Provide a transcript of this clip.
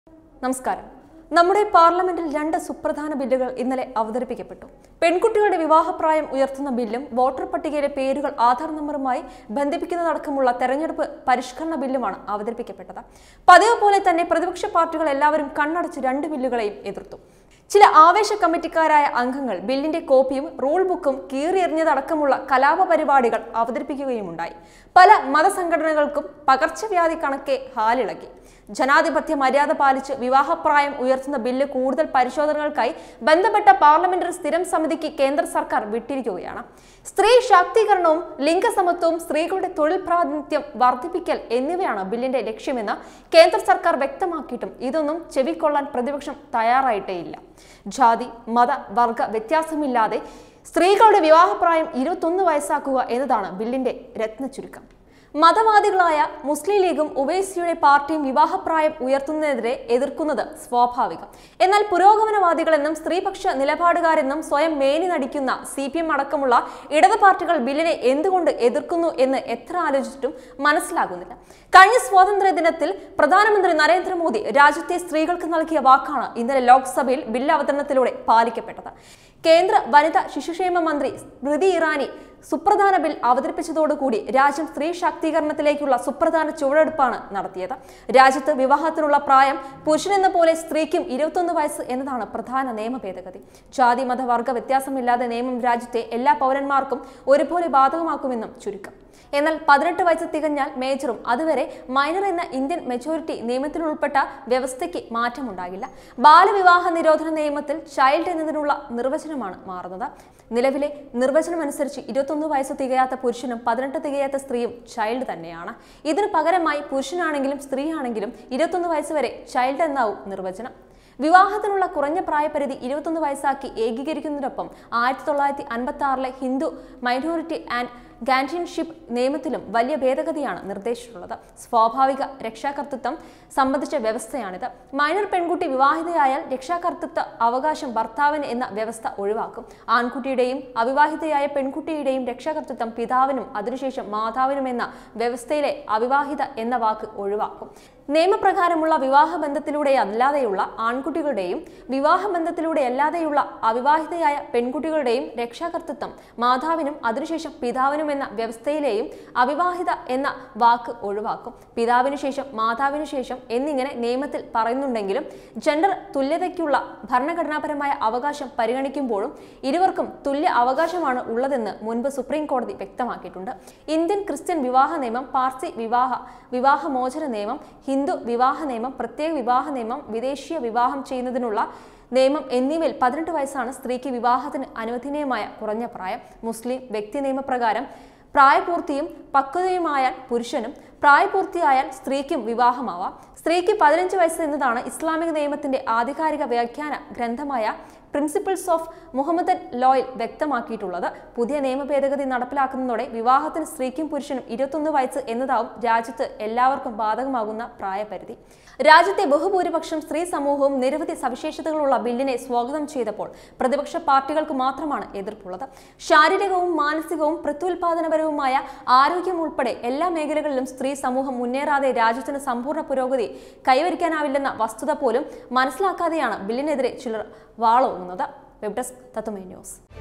നമസ്കാരം നമ്മുടെ പാർലമെന്റിൽ രണ്ട് സുപ്രധാന ബില്ലുകൾ ഇന്നലെ അവതരിപ്പിക്കപ്പെട്ടു പെൺകുട്ടികളുടെ വിവാഹപ്രായം ഉയർത്തുന്ന ബില്ലും വോട്ടർ പട്ടികയിലെ പേരുകൾ ആധാർ നമ്പറുമായി ബന്ധിപ്പിക്കുന്നതടക്കമുള്ള തെരഞ്ഞെടുപ്പ് പരിഷ്കരണ ബില്ലുമാണ് അവതരിപ്പിക്കപ്പെട്ടത് പതിവ് പോലെ തന്നെ പ്രതിപക്ഷ പാർട്ടികൾ എല്ലാവരും കണ്ണടച്ച് രണ്ട് ബില്ലുകളെയും എതിർത്തു ചില ആവേശ കമ്മിറ്റിക്കാരായ അംഗങ്ങൾ ബില്ലിന്റെ കോപ്പിയും റൂൾ ബുക്കും കീറിയെറിഞ്ഞതടക്കമുള്ള കലാപ പരിപാടികൾ അവതരിപ്പിക്കുകയുമുണ്ടായി പല മതസംഘടനകൾക്കും പകർച്ചവ്യാധി കണക്കെ ഹാലിളകി ജനാധിപത്യ മര്യാദ പാലിച്ച് വിവാഹപ്രായം ഉയർത്തുന്ന ബില്ല് കൂടുതൽ പരിശോധനകൾക്കായി ബന്ധപ്പെട്ട പാർലമെന്ററി സ്ഥിരം സമിതിക്ക് കേന്ദ്ര സർക്കാർ വിട്ടിരിക്കുകയാണ് സ്ത്രീ ശാക്തീകരണവും ലിംഗസമത്വവും സ്ത്രീകളുടെ തൊഴിൽ പ്രാതിനിധ്യം വർദ്ധിപ്പിക്കൽ എന്നിവയാണ് ബില്ലിന്റെ ലക്ഷ്യമെന്ന് കേന്ദ്ര സർക്കാർ വ്യക്തമാക്കിയിട്ടും ഇതൊന്നും ചെവിക്കൊള്ളാൻ പ്രതിപക്ഷം തയ്യാറായിട്ടേയില്ല ജാതി മത വർഗ വ്യത്യാസമില്ലാതെ സ്ത്രീകളുടെ വിവാഹപ്രായം ഇരുപത്തൊന്ന് വയസ്സാക്കുക എന്നതാണ് ബില്ലിന്റെ രത്ന ചുരുക്കം മതവാദികളായ മുസ്ലിം ലീഗും ഉവൈസിയുടെ പാർട്ടിയും വിവാഹപ്രായം ഉയർത്തുന്നതിനെതിരെ എതിർക്കുന്നത് സ്വാഭാവികം എന്നാൽ പുരോഗമനവാദികളെന്നും സ്ത്രീപക്ഷ നിലപാടുകാരെന്നും സ്വയം മേനി നടിക്കുന്ന സി പി എം അടക്കമുള്ള ഇടത് പാർട്ടികൾ ബില്ലിനെ എന്തുകൊണ്ട് എതിർക്കുന്നു എന്ന് എത്ര ആലോചിച്ചിട്ടും മനസ്സിലാകുന്നില്ല കഴിഞ്ഞ സ്വാതന്ത്ര്യ ദിനത്തിൽ പ്രധാനമന്ത്രി നരേന്ദ്രമോദി രാജ്യത്തെ സ്ത്രീകൾക്ക് നൽകിയ വാക്കാണ് ഇന്നലെ ലോക്സഭയിൽ ബില്ല് അവതരണത്തിലൂടെ പാലിക്കപ്പെട്ടത് കേന്ദ്ര വനിതാ ശിശുക്ഷേമ മന്ത്രി സ്മൃതി ഇറാനി സുപ്രധാന ബിൽ അവതരിപ്പിച്ചതോടുകൂടി രാജ്യം സ്ത്രീ ശാക്തീകരണത്തിലേക്കുള്ള സുപ്രധാന ചുവടെടുപ്പാണ് നടത്തിയത് രാജ്യത്ത് വിവാഹത്തിനുള്ള പ്രായം പുരുഷനെന്ന പോലെ സ്ത്രീക്കും ഇരുപത്തൊന്ന് വയസ്സ് എന്നതാണ് പ്രധാന നിയമ ഭേദഗതി ജാതി മത വർഗ വ്യത്യാസമില്ലാതെ നിയമം രാജ്യത്തെ എല്ലാ പൗരന്മാർക്കും ഒരുപോലെ ബാധകമാക്കുമെന്നും ചുരുക്കം എന്നാൽ പതിനെട്ട് വയസ്സ് തികഞ്ഞാൽ മേജറും അതുവരെ മൈനർ എന്ന ഇന്ത്യൻ മെജോറിറ്റി നിയമത്തിൽ ഉൾപ്പെട്ട വ്യവസ്ഥയ്ക്ക് മാറ്റമുണ്ടാകില്ല ബാലവിവാഹ നിരോധന നിയമത്തിൽ ചൈൽഡ് എന്നതിനുള്ള നിർവചനമാണ് മാറുന്നത് നിലവിലെ നിർവചനം അനുസരിച്ച് ഇരുപത്തൊന്ന് വയസ്സ് തികയാത്ത പുരുഷനും പതിനെട്ട് തികയാത്ത സ്ത്രീയും ചൈൽഡ് തന്നെയാണ് ഇതിനു പകരമായി പുരുഷനാണെങ്കിലും സ്ത്രീയാണെങ്കിലും ഇരുപത്തൊന്ന് വയസ്സ് വരെ ചൈൽഡ് എന്നാവും നിർവചനം വിവാഹത്തിനുള്ള കുറഞ്ഞ പ്രായപരിധി ഇരുപത്തൊന്ന് വയസ്സാക്കി ഏകീകരിക്കുന്നതിനൊപ്പം ആയിരത്തി തൊള്ളായിരത്തി അൻപത്തി ആറിലെ ഹിന്ദു മൈനോറിറ്റി ആൻഡ് ഗാൻഡിയൻഷിപ്പ് നിയമത്തിലും വലിയ ഭേദഗതിയാണ് നിർദ്ദേശിച്ചിട്ടുള്ളത് സ്വാഭാവിക രക്ഷാകർതൃത്വം സംബന്ധിച്ച വ്യവസ്ഥയാണിത് മൈനർ പെൺകുട്ടി വിവാഹിതയായാൽ രക്ഷാകർതൃത്വ അവകാശം ഭർത്താവിന് എന്ന വ്യവസ്ഥ ഒഴിവാക്കും ആൺകുട്ടിയുടെയും അവിവാഹിതയായ പെൺകുട്ടിയുടെയും രക്ഷാകർതൃത്വം പിതാവിനും അതിനുശേഷം മാതാവിനും എന്ന വ്യവസ്ഥയിലെ അവിവാഹിത എന്ന വാക്ക് ഒഴിവാക്കും നിയമപ്രകാരമുള്ള വിവാഹബന്ധത്തിലൂടെ അല്ലാതെയുള്ള ആൺകുട്ടികളുടെയും വിവാഹബന്ധത്തിലൂടെ അല്ലാതെയുള്ള അവിവാഹിതയായ പെൺകുട്ടികളുടെയും രക്ഷാകർതൃത്വം മാതാവിനും അതിനുശേഷം പിതാവിനും എന്ന വ്യവസ്ഥയിലെയും അവിവാഹിത എന്ന വാക്ക് ഒഴിവാക്കും പിതാവിനു ശേഷം മാതാവിനു ശേഷം എന്നിങ്ങനെ നിയമത്തിൽ പറയുന്നുണ്ടെങ്കിലും ജെൻഡർ തുല്യതയ്ക്കുള്ള ഭരണഘടനാപരമായ അവകാശം പരിഗണിക്കുമ്പോഴും ഇരുവർക്കും തുല്യ അവകാശമാണ് ഉള്ളതെന്ന് മുൻപ് സുപ്രീം കോടതി വ്യക്തമാക്കിയിട്ടുണ്ട് ഇന്ത്യൻ ക്രിസ്ത്യൻ വിവാഹ നിയമം പാർസി വിവാഹ വിവാഹമോചന നിയമം ഹിന്ദു വിവാഹ നിയമം പ്രത്യേക വിവാഹ നിയമം വിദേശീയ വിവാഹം ചെയ്യുന്നതിനുള്ള നിയമം എന്നിവയിൽ പതിനെട്ട് വയസ്സാണ് സ്ത്രീക്ക് വിവാഹത്തിന് അനുവദനീയമായ കുറഞ്ഞ പ്രായം മുസ്ലിം വ്യക്തി നിയമപ്രകാരം പ്രായപൂർത്തിയും പക്വതയുമായാൽ പുരുഷനും പ്രായപൂർത്തിയായാൽ സ്ത്രീക്കും വിവാഹമാവാം സ്ത്രീക്ക് പതിനഞ്ച് വയസ്സ് എന്നതാണ് ഇസ്ലാമിക നിയമത്തിന്റെ ആധികാരിക വ്യാഖ്യാന ഗ്രന്ഥമായ പ്രിൻസിപ്പിൾസ് ഓഫ് മുഹമ്മദൻ ലോയിൽ വ്യക്തമാക്കിയിട്ടുള്ളത് പുതിയ നിയമ ഭേദഗതി നടപ്പിലാക്കുന്നതോടെ വിവാഹത്തിന് സ്ത്രീക്കും പുരുഷനും ഇരുപത്തൊന്ന് വയസ്സ് എന്നതാവും രാജ്യത്ത് എല്ലാവർക്കും ബാധകമാകുന്ന പ്രായപരിധി രാജ്യത്തെ ബഹുഭൂരിപക്ഷം സ്ത്രീ സമൂഹവും നിരവധി സവിശേഷതകളുള്ള ബില്ലിനെ സ്വാഗതം ചെയ്തപ്പോൾ പ്രതിപക്ഷ പാർട്ടികൾക്ക് മാത്രമാണ് എതിർപ്പുള്ളത് ശാരീരികവും മാനസികവും പ്രത്യുൽപാദനപരവുമായ ആരോഗ്യം ഉൾപ്പെടെ എല്ലാ മേഖലകളിലും സ്ത്രീ സമൂഹം മുന്നേറാതെ രാജ്യത്തിന് സമ്പൂർണ്ണ പുരോഗതി കൈവരിക്കാനാവില്ലെന്ന വസ്തുത പോലും മനസ്സിലാക്കാതെയാണ് ബില്ലിനെതിരെ ചിലർ വാളോങ്ങുന്നത് വെബ് ഡെസ്ക് തത്തുമേ ന്യൂസ്